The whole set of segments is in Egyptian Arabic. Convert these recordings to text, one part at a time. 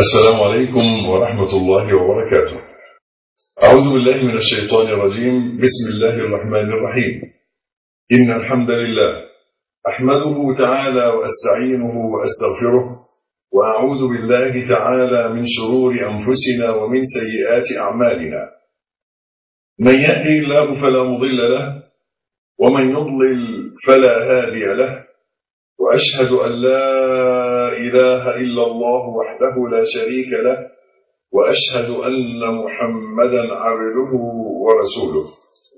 السلام عليكم ورحمة الله وبركاته أعوذ بالله من الشيطان الرجيم بسم الله الرحمن الرحيم إن الحمد لله أحمده تعالى وأستعينه وأستغفره وأعوذ بالله تعالى من شرور أنفسنا ومن سيئات أعمالنا من يهدي الله فلا مضل له ومن يضلل فلا هادي له وأشهد أن لا إله إلا الله وحده لا شريك له وأشهد أن محمدا عبده ورسوله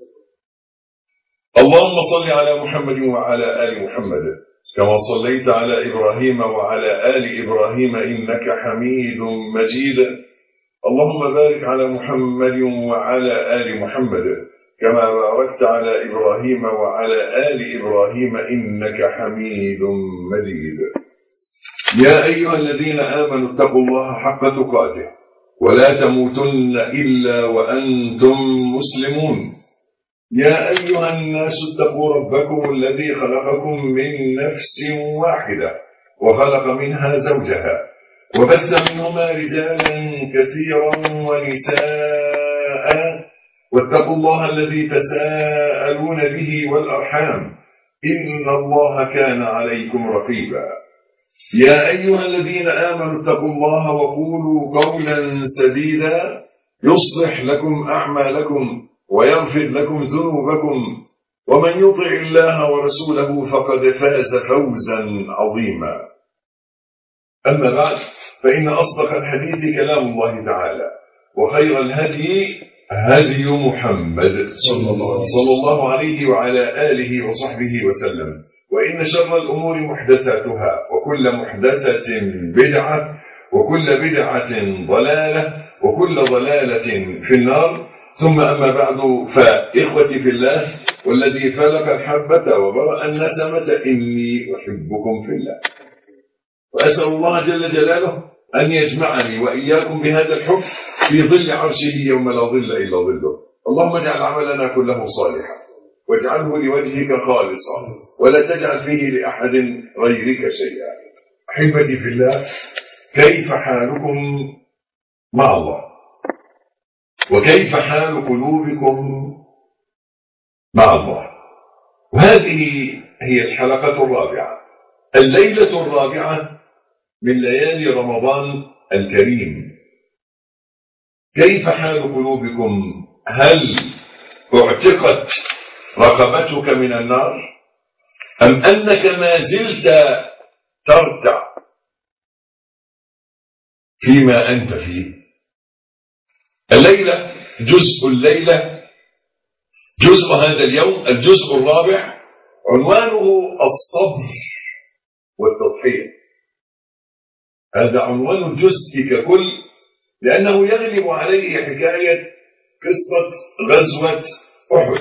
اللهم صل على محمد وعلى آل محمد كما صليت على إبراهيم وعلى آل إبراهيم إنك حميد مجيد اللهم بارك على محمد وعلى آل محمد كما باركت على إبراهيم وعلى آل إبراهيم إنك حميد مجيد يا أيها الذين آمنوا اتقوا الله حق تقاته ولا تموتن إلا وأنتم مسلمون يا أيها الناس اتقوا ربكم الذي خلقكم من نفس واحدة وخلق منها زوجها وبث منهما رجالا كثيرا ونساء واتقوا الله الذي تساءلون به والأرحام إن الله كان عليكم رقيبا يا أيها الذين آمنوا اتقوا الله وقولوا قولا سديدا يصلح لكم أعمالكم ويغفر لكم ذنوبكم ومن يطع الله ورسوله فقد فاز فوزا عظيما أما بعد فإن أصدق الحديث كلام الله تعالى وخير الهدي هدي محمد صلى الله, صلى الله عليه وعلى آله وصحبه وسلم وإن شر الأمور محدثاتها وكل محدثة بدعة وكل بدعة ضلالة وكل ضلالة في النار ثم أما بعد فإخوتي في الله والذي فلق الحبة وبرأ النسمة إني أحبكم في الله وأسأل الله جل جلاله أن يجمعني وإياكم بهذا الحب في ظل عرشه يوم لا ظل إلا ظله اللهم اجعل عملنا كله صالحا واجعله لوجهك خالصا ولا تجعل فيه لأحد غيرك شيئا أحبتي في الله كيف حالكم مع الله وكيف حال قلوبكم مع الله وهذه هي الحلقة الرابعة الليلة الرابعة من ليالي رمضان الكريم كيف حال قلوبكم هل اعتقت رقبتك من النار أم أنك ما زلت ترتع فيما أنت فيه الليلة جزء الليلة جزء هذا اليوم الجزء الرابع عنوانه الصبر والتضحية هذا عنوان الجزء ككل لأنه يغلب عليه حكاية قصة غزوة أحد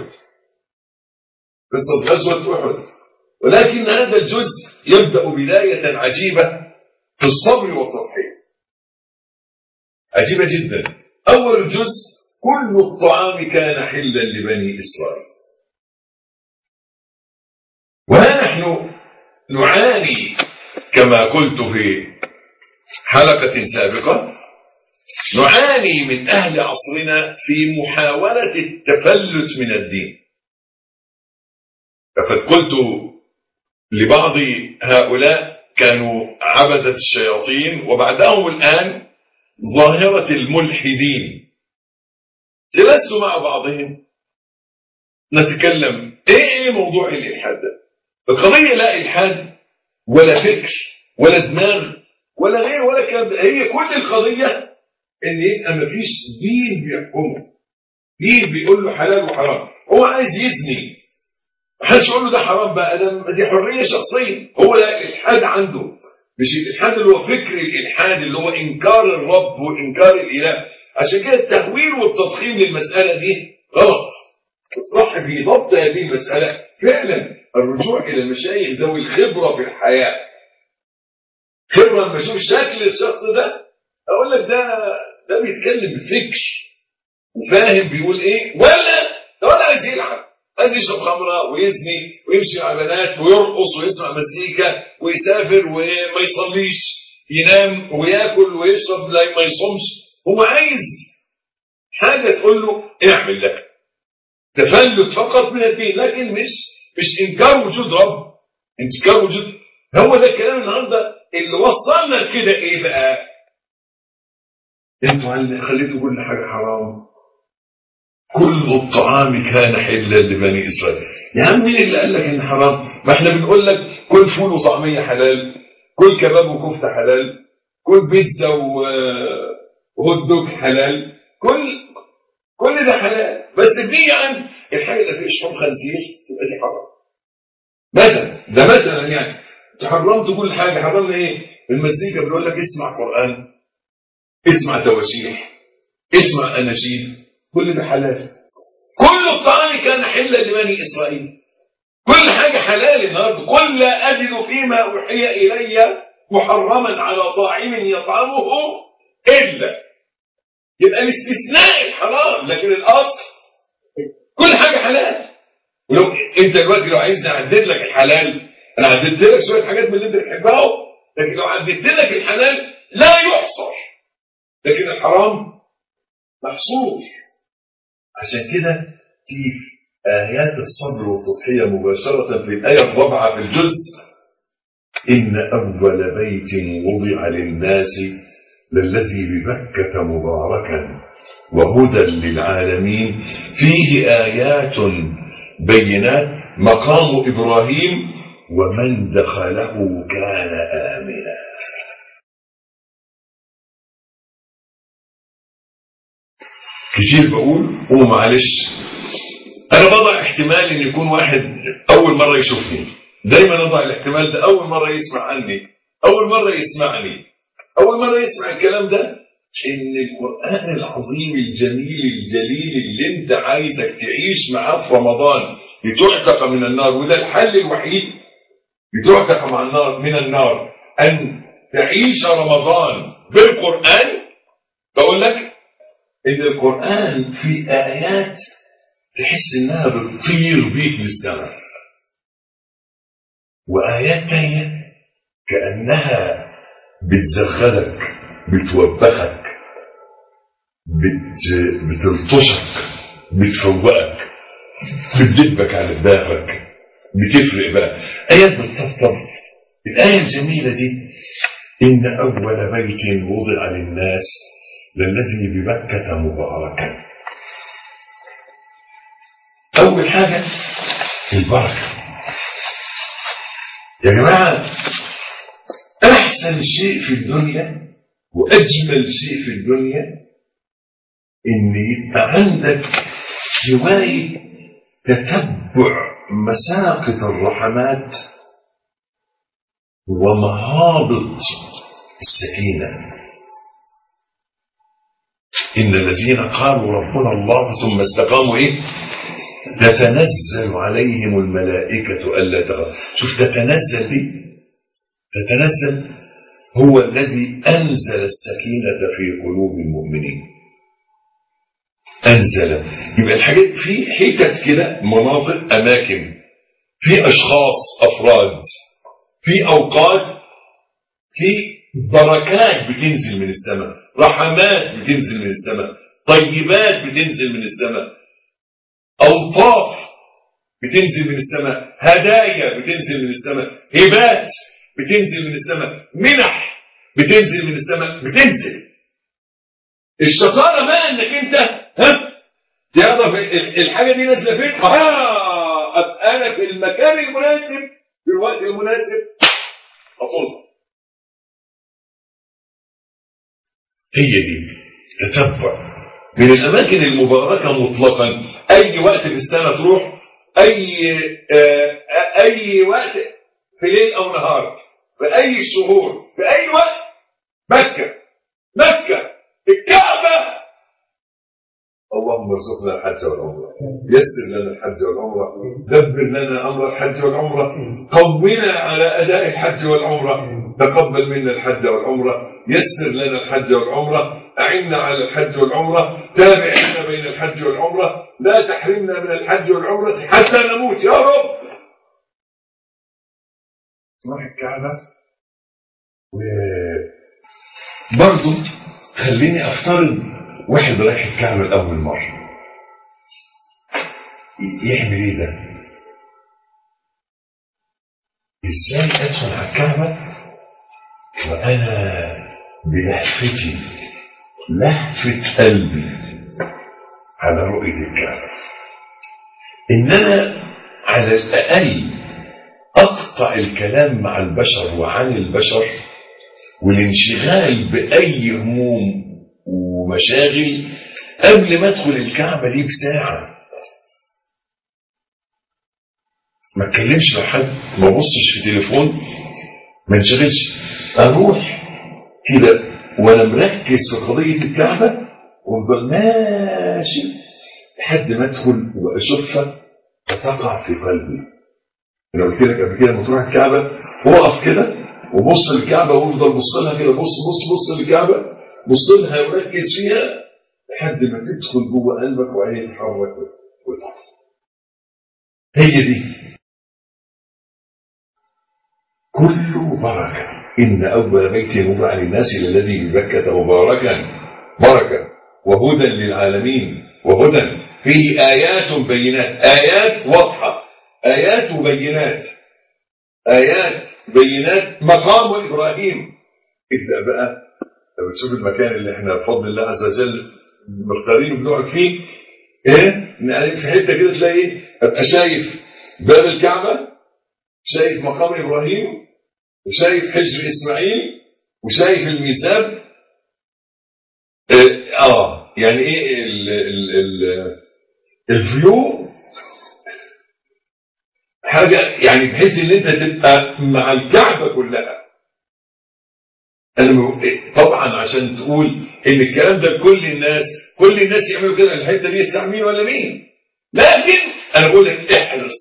قصة غزوة أحد ولكن هذا الجزء يبدأ بداية عجيبة في الصبر والتضحية عجيبة جدا أول الجزء كل الطعام كان حلا لبني إسرائيل وها نحن نعاني كما قلت في حلقة سابقة نعاني من أهل عصرنا في محاولة التفلت من الدين فقد قلت لبعض هؤلاء كانوا عبدة الشياطين وبعدهم الآن ظاهرة الملحدين جلست مع بعضهم نتكلم ايه موضوع الالحاد ده القضيه لا الحاد ولا فكر ولا دماغ ولا غير ولا كلام هي كل القضيه ان يبقى مفيش دين بيحكمه دين بيقول له حلال وحرام هو عايز يزني محدش يقول له ده حرام بقى ده دي حريه شخصيه هو ده الالحاد عنده مش الالحاد اللي هو فكر الالحاد اللي هو انكار الرب وانكار الاله عشان كده التهويل والتضخيم للمساله دي غلط الصح في ضبط هذه المساله فعلا الرجوع الى المشايخ ذوي الخبره في الحياه خبره لما اشوف شكل الشخص ده اقول لك ده ده بيتكلم بفكر وفاهم بيقول ايه ولا ده ولا عايز يلعب عايز يشرب خمره ويزني ويمشي مع بنات ويرقص ويسمع مزيكا ويسافر وما يصليش ينام وياكل ويشرب لا ما يصومش هو عايز حاجة تقول له اعمل ده تفلت فقط من الدين لكن مش مش انكار وجود رب انكار وجود هو ده الكلام النهارده اللي وصلنا لكده ايه بقى انتوا خليتوا كل حاجه حرام كل الطعام كان حلا لبني اسرائيل يا عم مين اللي قال لك ان حرام ما احنا بنقول لك كل فول وطعميه حلال كل كباب وكفته حلال كل بيتزا وهوت دوج حلال كل كل ده حلال بس في عن الحاجه اللي فيها شحوم خنزير تبقى دي حرام مثلا ده مثلا يعني حرمت كل حاجه حرمنا ايه المزيكا بنقول لك اسمع قران اسمع تواشيح اسمع اناشيد كل ده حلال كل الطعام كان حلا لبني اسرائيل كل حاجه حلال النهارده قل لا اجد فيما اوحي الي محرما على طاعم يطعمه الا يبقى الاستثناء الحرام لكن الاصل كل حاجه حلال ولو انت دلوقتي لو عايز اعدد لك الحلال انا عددت لك شويه حاجات من اللي انت بتحبها لكن لو عددت لك الحلال لا يحصر لكن الحرام محصور عشان كده في آيات الصبر والتضحية مباشرة في الآية الرابعة في الجزء إن أول بيت وضع للناس للذي ببكة مباركا وهدى للعالمين فيه آيات بينات مقام إبراهيم ومن دخله كان آمنا كتير بقول ومعلش انا بضع احتمال ان يكون واحد اول مرة يشوفني دايما اضع الاحتمال ده اول مرة يسمع عني اول مرة يسمعني اول مرة يسمع الكلام ده ان القرآن العظيم الجميل الجليل اللي انت عايزك تعيش معاه في رمضان لتعتق من النار وده الحل الوحيد لتعتق مع النار من النار ان تعيش رمضان بالقرآن بقول لك ان القرآن في آيات تحس انها بتطير بيك للسماء وآيات تانية كأنها بتزغدك بتوبخك بت... بتلطشك بتفوقك بتدبك على دماغك بتفرق بقى آيات بتطبطب الآية الجميلة دي إن أول بيت وضع للناس للذي بمكة مباركا أول حاجة البركة يا جماعة أحسن شيء في الدنيا وأجمل شيء في الدنيا إن يبقى عندك هواية تتبع مساقط الرحمات ومهابط السكينة إن الذين قالوا ربنا الله ثم استقاموا إيه تتنزل عليهم الملائكة ألا تغفر شوف تتنزل دي تتنزل هو الذي أنزل السكينة في قلوب المؤمنين أنزل يبقى الحاجات في حتت كده مناطق أماكن في أشخاص أفراد في أوقات في بركات بتنزل من السماء رحمات بتنزل من السماء طيبات بتنزل من السماء ألطاف بتنزل من السماء هدايا بتنزل من السماء هبات بتنزل من السماء منح بتنزل من السماء بتنزل الشطارة بقى انك انت ها تعرف الحاجة دي نازلة فين اه ابقى انا في المكان المناسب في الوقت المناسب اطلبها هي دي تتبع من الاماكن المباركة مطلقا اي وقت في السنة تروح اي آه اي وقت في ليل او نهار في اي شهور في اي وقت مكة مكة الكعبة اللهم ارزقنا الحج والعمرة يسر لنا الحج والعمرة دبر لنا أمر الحج والعمرة قونا على أداء الحج والعمرة تقبل منا الحج والعمرة يسر لنا الحج والعمرة أعنا على الحج والعمرة تابع لنا بين الحج والعمرة لا تحرمنا من الحج والعمرة حتى نموت يا رب تروح الكعبة و برضه خليني افترض واحد رايح الكعبة لأول مرة يعمل ايه ده؟ ازاي ادخل على الكعبة وانا بلهفتي لهفة قلبي على رؤية الكعبة ان انا على الاقل اقطع الكلام مع البشر وعن البشر والانشغال باي هموم ومشاغل قبل ما ادخل الكعبة دي بساعة ما اتكلمش مع حد ما بصش في تليفون ما انشغلش اروح كده وانا مركز في قضية الكعبة وافضل ماشي لحد ما ادخل واشوفها فتقع في قلبي انا قلت لك قبل كده لما تروح الكعبة وقف كده وبص للكعبة وافضل بص لها كده بص بص بص للكعبة بص لها وركز فيها لحد ما تدخل جوه قلبك وعينك تتحرك وتعرف هي دي كله بركة إن أول بيت وضع للناس الذي ببكة مباركا بركة وهدى للعالمين وهدى فيه آيات بينات آيات واضحة آيات وبينات آيات بينات مقام إبراهيم ابدأ بقى لما تشوف المكان اللي احنا بفضل الله عز وجل مختارين وبنقعد فيه ايه يعني في حته كده تلاقي ايه ابقى شايف باب الكعبه شايف مقام ابراهيم وشايف حجر اسماعيل وشايف الميزاب اه, آه يعني ايه ال ال ال الفيو حاجه يعني بحيث ان انت تبقى مع الكعبه كلها انا طبعا عشان تقول ان الكلام ده لكل الناس كل الناس يعملوا كده الحته دي بتاع مين ولا مين لكن انا بقول لك احرص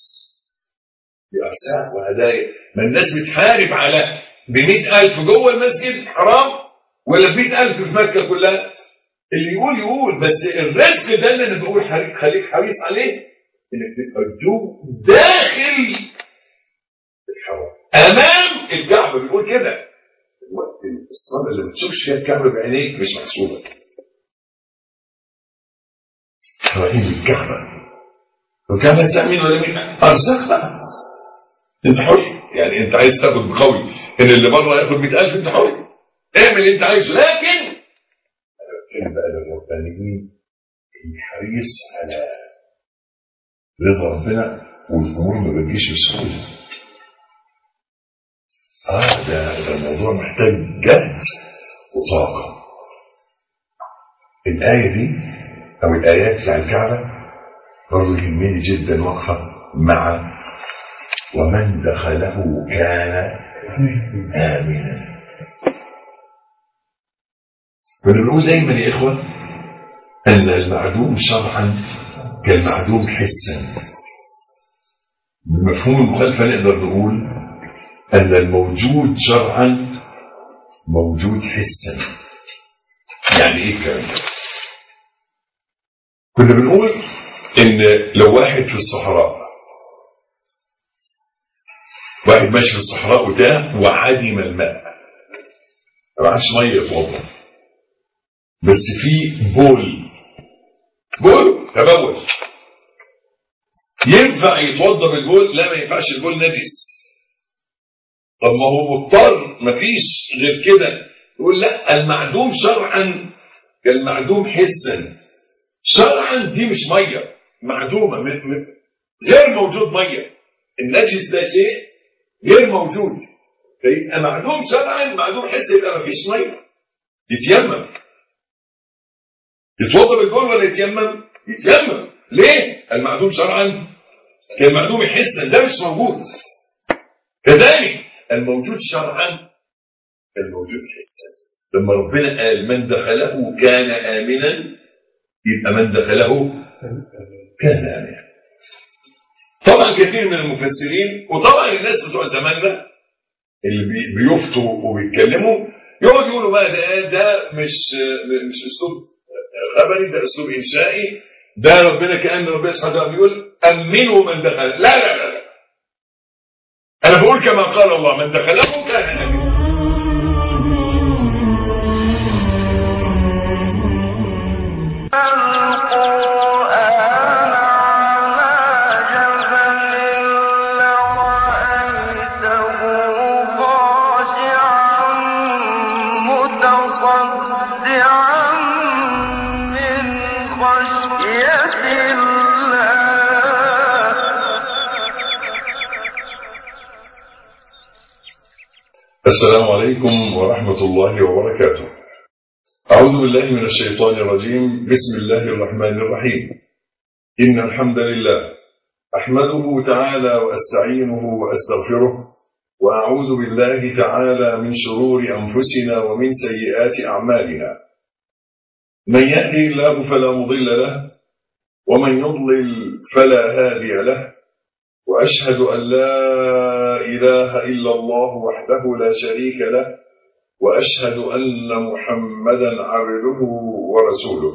بأرساق وهدايا ما الناس بتحارب على ب ألف جوه المسجد حرام ولا ب ألف في مكة كلها اللي يقول يقول بس الرزق ده اللي انا بقول خليك حريص عليه انك تبقى تجوب داخل الحرام امام الكعبه بيقول كده الوقت الصلاة اللي ما بتشوفش فيها الكعبة بعينيك مش محسوبة حوالين الكعبة والكعبة تسمع مين ولا مين أرزاق بقى أنت حر يعني أنت عايز تاخد بقوي إن اللي بره ياخد 100000 أنت حر اعمل اللي أنت عايزه لكن أنا بتكلم بقى للربانيين اللي حريص على رضا ربنا والأمور ما بتجيش بسهولة اه ده ده الموضوع محتاج جهد وطاقة الآية دي أو الآيات بتاع الكعبة برضه يهمني جدا وقفة مع ومن دخله كان آمنا كنا بنقول دايما يا إخوة أن المعدوم شرعا كالمعدوم حسا بمفهوم المخالفة نقدر نقول أن الموجود شرعا موجود حسا يعني إيه الكلام ده؟ كنا بنقول إن لو واحد في الصحراء واحد ماشي في الصحراء وتاه وعدم الماء ما معاش ميه يتوضا بس في بول بول تبول ينفع يتوضا بالبول لا ما ينفعش البول نجس طب ما هو مضطر مفيش غير كده يقول لا المعدوم شرعا كالمعدوم حسا شرعا دي مش ميه معدومه م- م- غير موجود ميه النجس ده شيء غير موجود فيبقى معدوم شرعا معدوم حس يبقى مفيش ميه يتيمم يتوضا بالبول ولا يتيمم؟ يتيمم ليه؟ المعدوم شرعا كالمعدوم حسا ده مش موجود كذلك الموجود شرعا كالموجود حسا لما ربنا قال من دخله كان آمنا يبقى من دخله كان آمنا طبعا كثير من المفسرين وطبعا الناس بتوع زماننا اللي بي- بيفتوا وبيتكلموا يقعدوا يقولوا بقى ده ده مش مش اسلوب خبري ده اسلوب انشائي ده ربنا كان ربنا سبحانه وتعالى بيقول امنوا من دخل لا لا لا, لا. انا بقول كما قال الله من دخله كان امنا السلام عليكم ورحمة الله وبركاته أعوذ بالله من الشيطان الرجيم بسم الله الرحمن الرحيم إن الحمد لله أحمده تعالى وأستعينه وأستغفره وأعوذ بالله تعالى من شرور أنفسنا ومن سيئات أعمالنا من يهدي الله فلا مضل له ومن يضلل فلا هادي له وأشهد أن لا إله إلا الله وحده لا شريك له وأشهد أن محمدا عبده ورسوله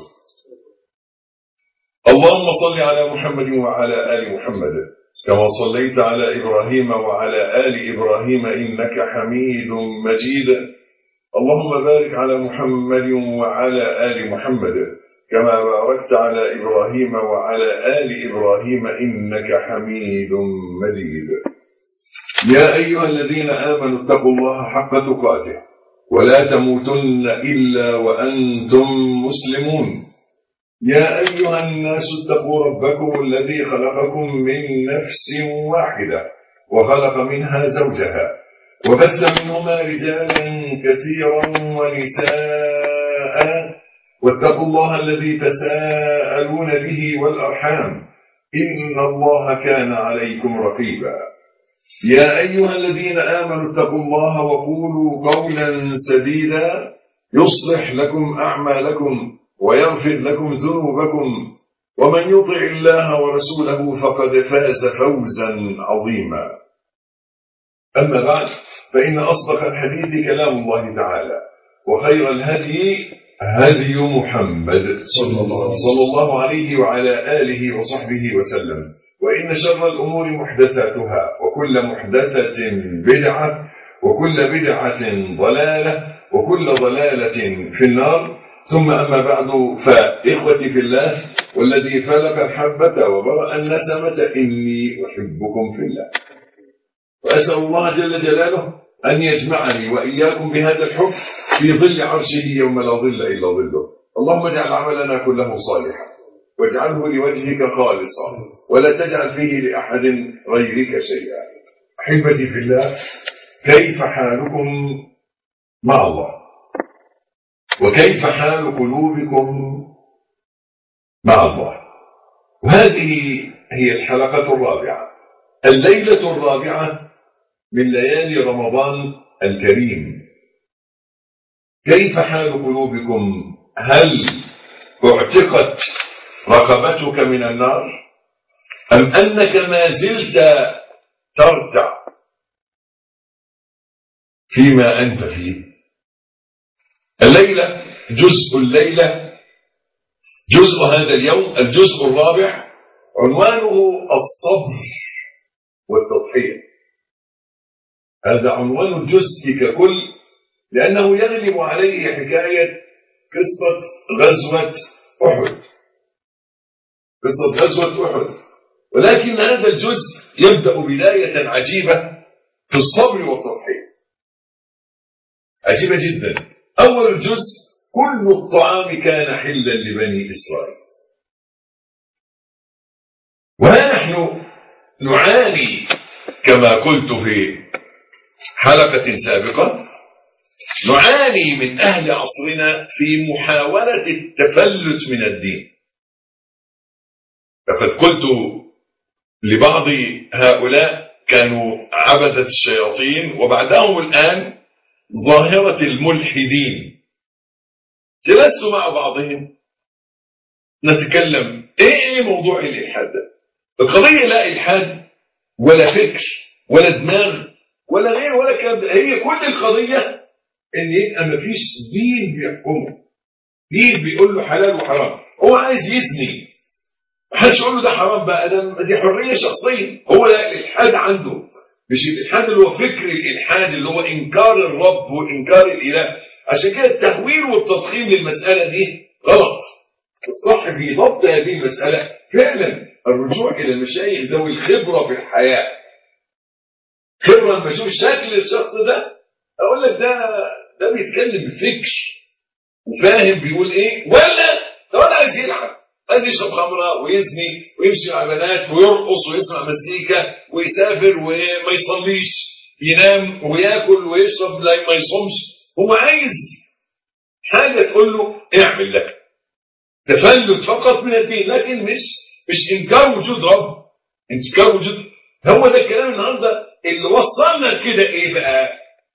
اللهم صل على محمد وعلى آل محمد كما صليت على إبراهيم وعلى آل إبراهيم إنك حميد مجيد اللهم بارك على محمد وعلى آل محمد كما باركت على إبراهيم وعلى آل إبراهيم إنك حميد مجيد يا أيها الذين آمنوا اتقوا الله حق تقاته ولا تموتن إلا وأنتم مسلمون يا أيها الناس اتقوا ربكم الذي خلقكم من نفس واحدة وخلق منها زوجها وبث منهما رجالا كثيرا ونساء واتقوا الله الذي تساءلون به والأرحام إن الله كان عليكم رقيبا يا أيها الذين آمنوا اتقوا الله وقولوا قولا سديدا يصلح لكم أعمالكم ويغفر لكم ذنوبكم ومن يطع الله ورسوله فقد فاز فوزا عظيما أما بعد فإن أصدق الحديث كلام الله تعالى وخير الهدي هدي محمد صلى الله, صلى الله عليه وعلى آله وصحبه وسلم وإن شر الأمور محدثاتها وكل محدثة بدعة وكل بدعة ضلالة وكل ضلالة في النار ثم أما بعد فإخوتي في الله والذي فلق الحبة وبرأ النسمة إني أحبكم في الله وأسأل الله جل جلاله أن يجمعني وإياكم بهذا الحب في ظل عرشه يوم لا ظل إلا ظله اللهم اجعل عملنا كله صالحا واجعله لوجهك خالصا ولا تجعل فيه لأحد غيرك شيئا أحبتي في الله كيف حالكم مع الله وكيف حال قلوبكم مع الله وهذه هي الحلقة الرابعة الليلة الرابعة من ليالي رمضان الكريم كيف حال قلوبكم هل اعتقت رقبتك من النار أم أنك ما زلت ترتع فيما أنت فيه الليلة جزء الليلة جزء هذا اليوم الجزء الرابع عنوانه الصبر والتضحية هذا عنوان الجزء ككل لأنه يغلب عليه حكاية قصة غزوة أحد قصة غزوة أحد ولكن هذا الجزء يبدأ بداية عجيبة في الصبر والتضحية عجيبة جدا أول الجزء كل الطعام كان حلا لبني إسرائيل وها نحن نعاني كما قلت في حلقة سابقة نعاني من أهل عصرنا في محاولة التفلت من الدين لقد قلت لبعض هؤلاء كانوا عبدة الشياطين وبعدهم الآن ظاهرة الملحدين جلست مع بعضهم نتكلم ايه ايه موضوع الالحاد ده القضيه لا الحاد ولا فكر ولا دماغ ولا غير ولا كلام هي كل القضيه ان يبقى مفيش دين بيحكمه دين بيقول له حلال وحرام هو عايز يزني محدش يقول له ده حرام بقى ده دي حريه شخصيه هو ده الالحاد عنده مش الالحاد اللي هو فكر الالحاد اللي هو انكار الرب وانكار الاله عشان كده التهويل والتضخيم للمساله دي غلط الصح في ضبط هذه المساله فعلا الرجوع الى المشايخ ذوي الخبره في الحياه خبره لما اشوف شكل الشخص ده اقول لك ده ده بيتكلم بفكر وفاهم بيقول ايه ولا ده ولا عايز يلعب عايز يشرب خمره ويزني ويمشي مع بنات ويرقص ويسمع مزيكا ويسافر وما يصليش ينام وياكل ويشرب لا ما يصومش هو عايز حاجه تقول له اعمل لك تفلت فقط من الدين لكن مش مش انكار وجود رب انكار وجود هو ده الكلام النهارده اللي وصلنا لكده ايه بقى؟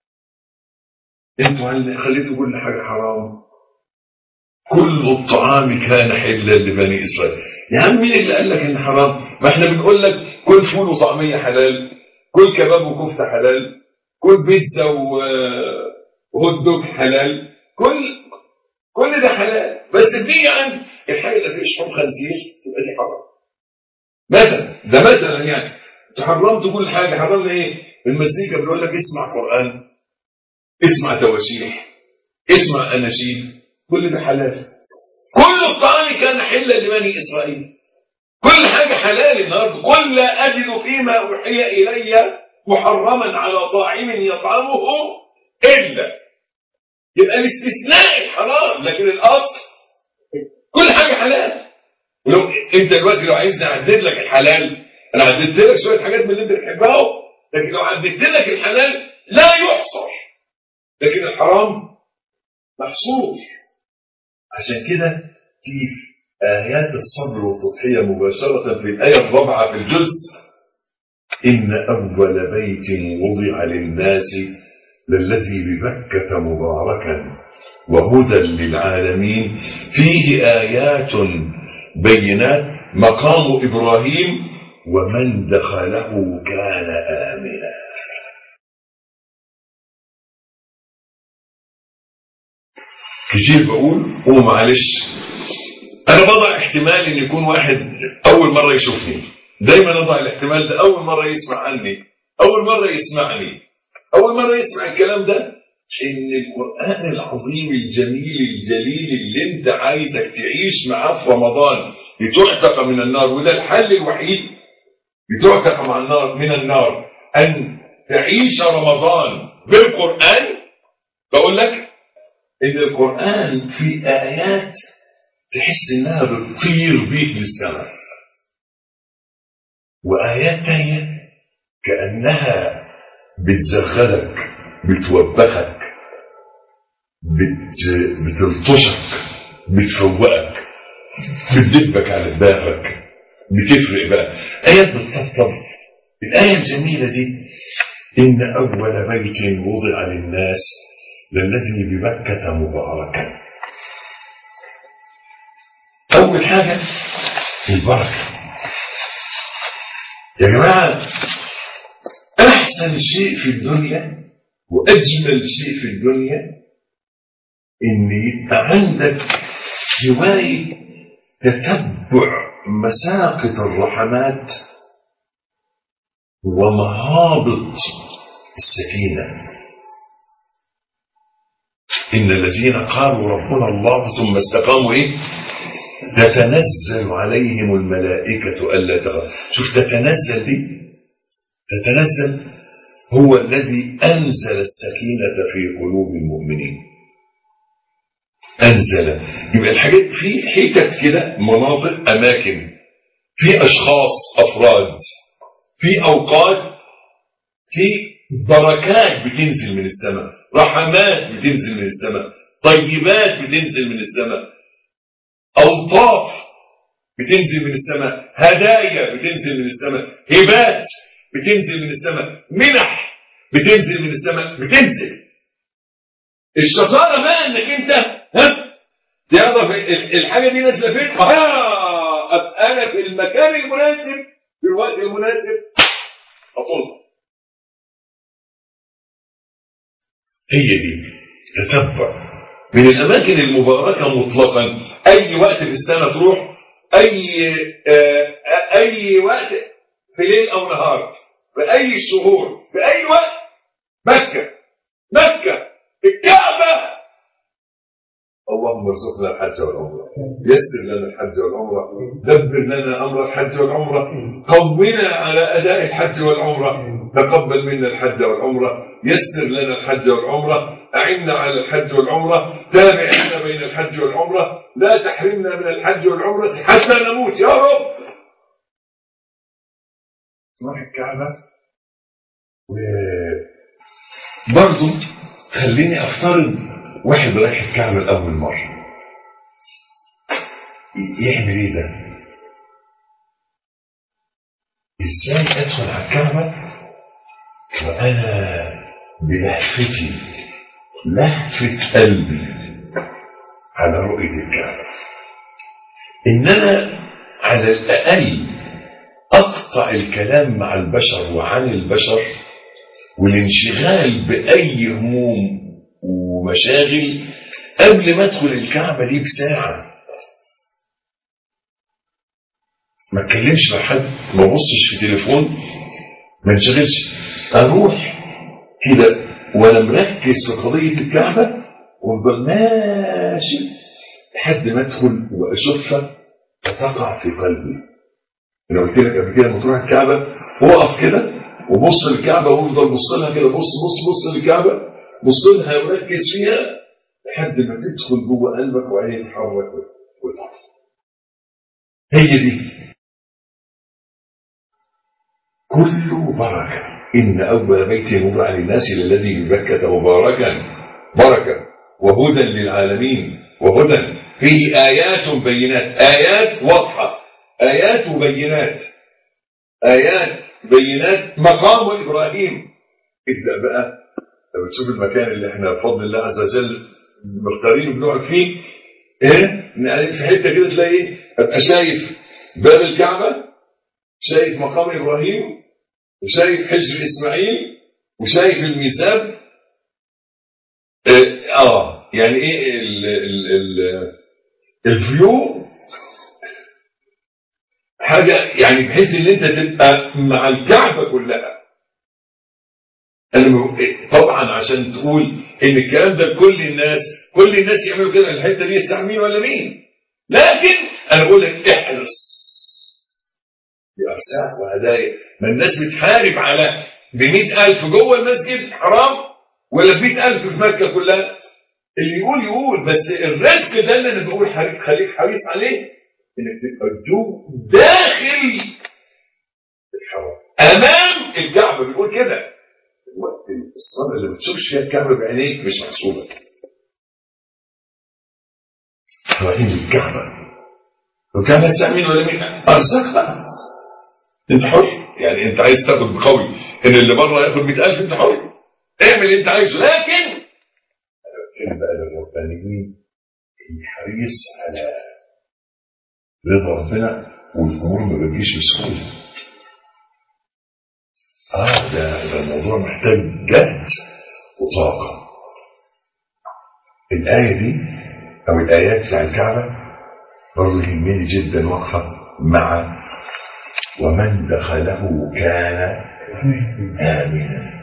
انتوا خليتوا كل حاجه حرام كل الطعام كان حلا لبني اسرائيل يا عم مين اللي قال لك ان حرام ما احنا بنقول لك كل فول وطعميه حلال كل كباب وكفته حلال كل بيتزا وهوت دوج حلال كل كل ده حلال بس بنيجي عن الحاجه اللي فيها شحوم خنزير تبقى دي حرام مثلا ده مثلا يعني انت حرمت كل حاجه حرمنا ايه المزيكا بيقول لك اسمع قران اسمع تواشيح اسمع اناشيد كل ده حلال كل الطعام كان حلا لبني اسرائيل كل حاجه حلال النهارده قل لا اجد فيما اوحي الي محرما على طاعم يطعمه الا يبقى الاستثناء الحرام لكن الاصل كل حاجه حلال لو انت دلوقتي لو عايزني اعدد لك الحلال انا عددت لك شويه حاجات من اللي انت بتحبها لكن لو عددت لك الحلال لا يحصر لكن الحرام محصور عشان كده في آيات الصبر والتضحية مباشرة في الآية الرابعة في الجزء إن أول بيت وضع للناس للذي ببكة مباركا وهدى للعالمين فيه آيات بينات مقام إبراهيم ومن دخله كان آمنا كتير بقول هو معلش انا بضع احتمال ان يكون واحد اول مره يشوفني دايما اضع الاحتمال ده اول مره يسمع عني اول مره يسمعني اول مره يسمع الكلام ده ان القران العظيم الجميل الجليل اللي انت عايزك تعيش معاه في رمضان لتعتق من النار وده الحل الوحيد لتعتق مع النار من النار ان تعيش رمضان بالقران بقول لك ان القرآن في آيات تحس انها بتطير بيك للسماء وآيات تانية كأنها بتزغلك بتوبخك بت... بتلطشك بتفوقك بتدبك على دماغك بتفرق بقى آيات بتطبطب الآية الجميلة دي إن أول بيت وضع للناس للذي بمكة مباركا أول حاجة البركة يا جماعة أحسن شيء في الدنيا وأجمل شيء في الدنيا إن يبقى عندك هواية تتبع مساقط الرحمات ومهابط السكينه إن الذين قالوا ربنا الله ثم استقاموا إيه تتنزل عليهم الملائكة ألا تخافوا شوف تتنزل دي تتنزل هو الذي أنزل السكينة في قلوب المؤمنين أنزل يبقى الحاجات في حتت كده مناطق أماكن في أشخاص أفراد في أوقات في بركات بتنزل من السماء رحمات بتنزل من السماء طيبات بتنزل من السماء ألطاف بتنزل من السماء هدايا بتنزل من السماء هبات بتنزل من السماء منح بتنزل من السماء بتنزل الشطارة بقى انك انت ها تعرف الحاجة دي نازلة فين اه ابقى انا في المكان المناسب في الوقت المناسب اطولها هي دي تتبع من الأماكن المباركة مطلقا أي وقت في السنة تروح أي آه أي وقت في ليل أو نهار في أي شهور في أي وقت مكة مكة الكعبة اللهم ارزقنا الحج والعمرة يسر لنا الحج والعمرة دبر لنا أمر الحج والعمرة قونا على أداء الحج والعمرة تقبل منا الحج والعمرة يسر لنا الحج والعمرة أعنا على الحج والعمرة تابع لنا بين الحج والعمرة لا تحرمنا من الحج والعمرة حتى نموت يا رب تروح الكعبة وبرضه خليني افترض واحد رايح الكعبة لأول مرة يعمل ايه ده؟ ازاي ادخل على الكعبة وانا بلهفتي لهفة قلبي على رؤية الكعبة ان انا على الاقل اقطع الكلام مع البشر وعن البشر والانشغال باي هموم ومشاغل قبل ما ادخل الكعبة دي بساعة ما اتكلمش مع حد ما ابصش في تليفون ما انشغلش اروح كده وانا مركز في قضية الكعبة وافضل ماشي لحد ما ادخل واشوفها فتقع في قلبي انا قلت لك قبل كده لما تروح الكعبة وقف كده وبص للكعبة وافضل بص لها كده بص بص بص للكعبة بص لها وركز فيها لحد ما تدخل جوه قلبك وعينك تتحرك وتعرف هي دي كله بركة إن أول بيت وضع للناس للذي ببكة مباركا بركة وهدى للعالمين وهدى فيه آيات بينات آيات واضحة آيات وبينات آيات بينات مقام إبراهيم ابدأ بقى لما تشوف المكان اللي احنا بفضل الله عز وجل مختارين وبنقعد فيه ايه في حته كده تلاقي ايه ابقى شايف باب الكعبه شايف مقام ابراهيم وشايف حجر اسماعيل وشايف الميزاب اه, آه يعني ايه ال ال ال الفيو حاجه يعني بحيث ان انت تبقى مع الكعبه كلها أنا طبعا عشان تقول ان الكلام ده كل الناس كل الناس يعملوا كده الحته دي تساع مين ولا مين لكن انا بقول لك احرص بارزاق وهدايا ما الناس بتحارب على ب ألف جوه المسجد حرام ولا ب ألف في مكه كلها اللي يقول يقول بس الرزق ده اللي انا بقول خليك حريص عليه انك تبقى جو داخل الحرام امام الكعبه بيقول كده وقت الصلاة اللي ما بتشوفش فيها الكعبة بعينيك مش محسوبة. رايحين الكعبة. وكان هتسمع مين ولا مين؟ أرزاق بقى. أنت حر، يعني أنت عايز تاخد بقوي إن اللي بره ياخد 100000 أنت حر. اعمل اللي أنت عايزه، لكن أنا بتكلم بقى للربانيين اللي حريص على رضا ربنا والأمور ما بتجيش بسهولة. اه ده, ده الموضوع محتاج جهد وطاقة الآية دي أو الآيات بتاع الكعبة برضه يهمني جدا واقفة مع ومن دخله كان آمنا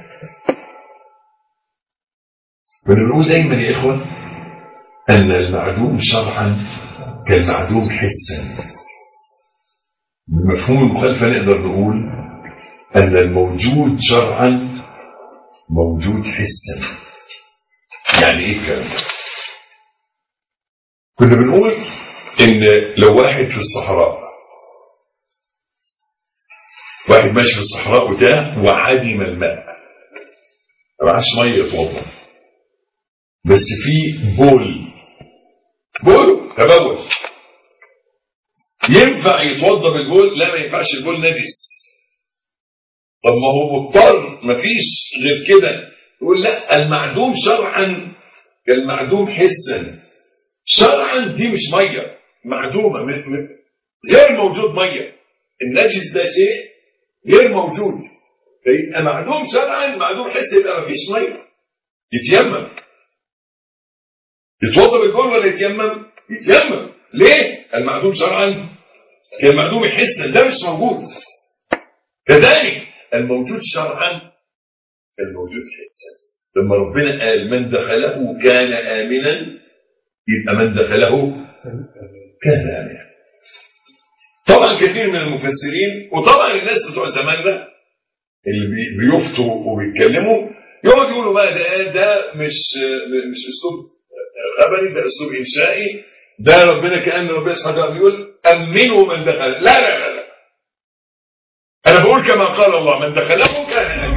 بنقول دايما يا إخوة أن المعدوم شرعا كالمعدوم حسا بمفهوم المخالفة نقدر نقول أن الموجود شرعا موجود حسا يعني إيه الكلام ده؟ كنا بنقول إن لو واحد في الصحراء واحد ماشي في الصحراء وتاه وعدم الماء ما معاش ميه يتوضا بس في بول بول تبول ينفع يتوضا بالبول لا ما ينفعش البول نجس طب ما هو مضطر مفيش غير كده يقول لا المعدوم شرعا كالمعدوم حسا شرعا دي مش ميه معدومه غير موجود ميه النجس ده شيء غير موجود فيبقى معدوم شرعا معدوم حسا يبقى مفيش ميه يتيمم يتوضا بالجول ولا يتيمم؟ يتيمم ليه؟ المعدوم شرعا كالمعدوم حسا ده مش موجود كذلك الموجود شرعا الموجود حسا لما ربنا قال من دخله كان آمنا يبقى من دخله كان آمنا طبعا كثير من المفسرين وطبعا الناس بتوع زماننا اللي بيفتوا وبيتكلموا يقعدوا يقولوا بقى ده ده مش مش اسلوب خبري ده اسلوب انشائي ده ربنا كان ربنا سبحانه وتعالى بيقول امنوا من دخل لا لا لا لا انا بقول كما قال الله من دخله كان امنا